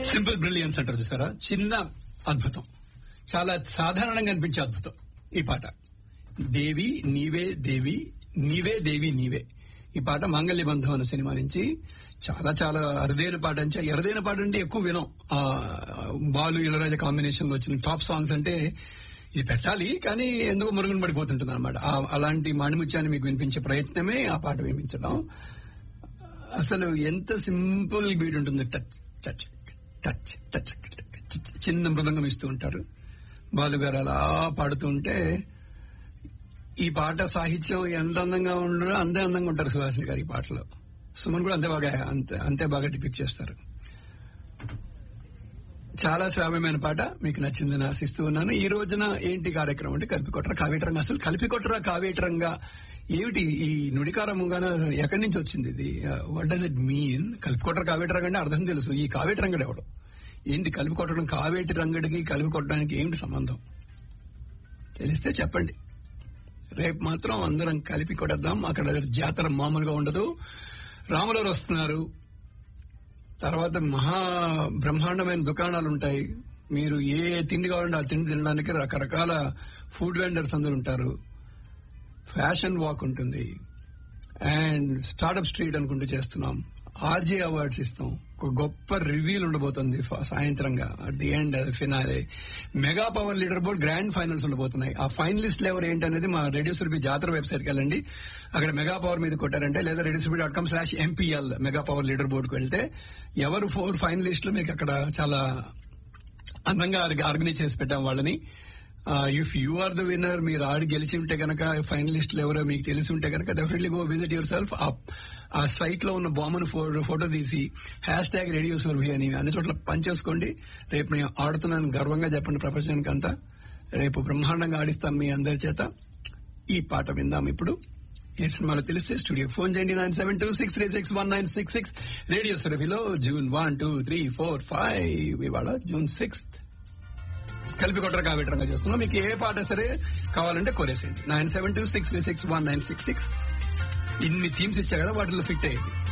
Simple brilliance అంటారు చూసారా చిన్న అద్భుతం చాలా సాధారణంగా అనిపించే అద్భుతం ఈ పాట దేవి నీవే దేవి నీవే దేవి నీవే ఈ పాట మాంగళ్య బంధం అనే సినిమా నుంచి చాలా చాలా అరుదైన పాట అంటే అరుదైన పాట అంటే ఎక్కువ వినం ఆ బాలు ఇళరాజ కాంబినేషన్ లో వచ్చిన టాప్ సాంగ్స్ అంటే ఇది పెట్టాలి కానీ ఎందుకు మురుగున పడిపోతుంటుంది అనమాట అలాంటి మాణిముత్యాన్ని మీకు వినిపించే ప్రయత్నమే ఆ పాట వినిపించడం అసలు ఎంత సింపుల్ బీట్ ఉంటుంది touch touch touch touch touch. చిన్న మృదంగం ఇస్తూ ఉంటారు బాలుగారు అలా పాడుతూ ఉంటే ఈ పాట సాహిత్యం ఎంత అందంగా ఉండదో అంతే అందంగా ఉంటారు సుహాసిని గారు ఈ పాటలో సుమన్ కూడా అంతే బాగా అంతే అంతే బాగా డిపిక్ చేస్తారు చాలా శ్రావ్యమైన పాట మీకు నచ్చిందని ఆశిస్తూ ఉన్నాను ఈ రోజున ఏంటి కార్యక్రమం అంటే కలిపి కొట్టరా కావేటరంగా అసలు కలిపి కొట్టరా కావేటరంగా ఏమిటి ఈ నుడికారముగాన ఎక్కడి నుంచి వచ్చింది ఇది వాట్ డస్ ఇట్ మీన్ కలిపి కొట్టరా కావేటరంగా అంటే అర్థం తెలుసు ఈ కావేటి రంగడు ఎవడు ఏంటి కలిపి కొట్టడం కావేటి రంగడికి కలిపి కొట్టడానికి ఏమిటి సంబంధం తెలిస్తే చెప్పండి రేపు మాత్రం అందరం కలిపి కొట్టేద్దాం అక్కడ జాతర మామూలుగా ఉండదు రాములవారు వస్తున్నారు తర్వాత మహా బ్రహ్మాండమైన దుకాణాలు ఉంటాయి మీరు ఏ తిండి కావాలంటే ఆ తిండి తినడానికి రకరకాల ఫుడ్ వెండర్స్ అందరు ఉంటారు ఫ్యాషన్ వాక్ ఉంటుంది అండ్ స్టార్ట్అప్ స్ట్రీట్ అనుకుంటూ చేస్తున్నాం ఆర్జే అవార్డ్స్ ఇస్తాం ఒక గొప్ప రివ్యూలు ఉండబోతుంది ఫ- సాయంత్రంగా at the end finale mega power leader board grand finals ఉండబోతున్నాయి ఆ ఫైనలిస్ట్ ఎవరు ఏంటనేది మా రేడియో సురభి జాతర వెబ్సైట్కి వెళ్ళండి అక్కడ మెగా పవర్ మీద కొట్టారంటే లేదా radio Surabhi dot com slash MPL mega power leader బోర్డుకి వెళ్తే ఎవరు ఫోర్ ఫైనలిస్టులు మీకు అక్కడ చాలా అందంగా ఆర్గనైజ్ చేసి పెట్టాం వాళ్ళని if you are the winner మీరు ఆడి గెలిచి ఉంటే కనుక ఫైనలిస్టులు ఎవరో మీకు తెలిసి ఉంటే కనుక definitely go visit yourself ఆ సైట్ లో ఉన్న బొమ్మను ఫో- ఫోటో తీసి హ్యాష్ ట్యాగ్ రేడియో సురభి అని అన్ని చోట్ల పనిచేసుకోండి రేపు నేను ఆడుతున్నాను గర్వంగా చెప్పండి ప్రపంచానికి అంతా రేపు బ్రహ్మాండంగా ఆడిస్తాం మీ అందరి చేత ఈ పాట విందాం ఇప్పుడు ఏ సినిమాలో తెలిస్తే స్టూడియోకి ఫోన్ చేయండి nine seven two six three six one nine six six radio సురభిలో June one two three four five ఇవాళ జూన్ సిక్స్త్ కలిపి కొట్టర కాబెట్టరంగా చేస్తున్నాం మీకు ఏ పాట సరే కావాలంటే కోరేసేయండి nine seven two six three six one nine six six ఇన్ని థీమ్స్ ఇచ్చా కదా వాటిలో ఫిట్ అయ్యింది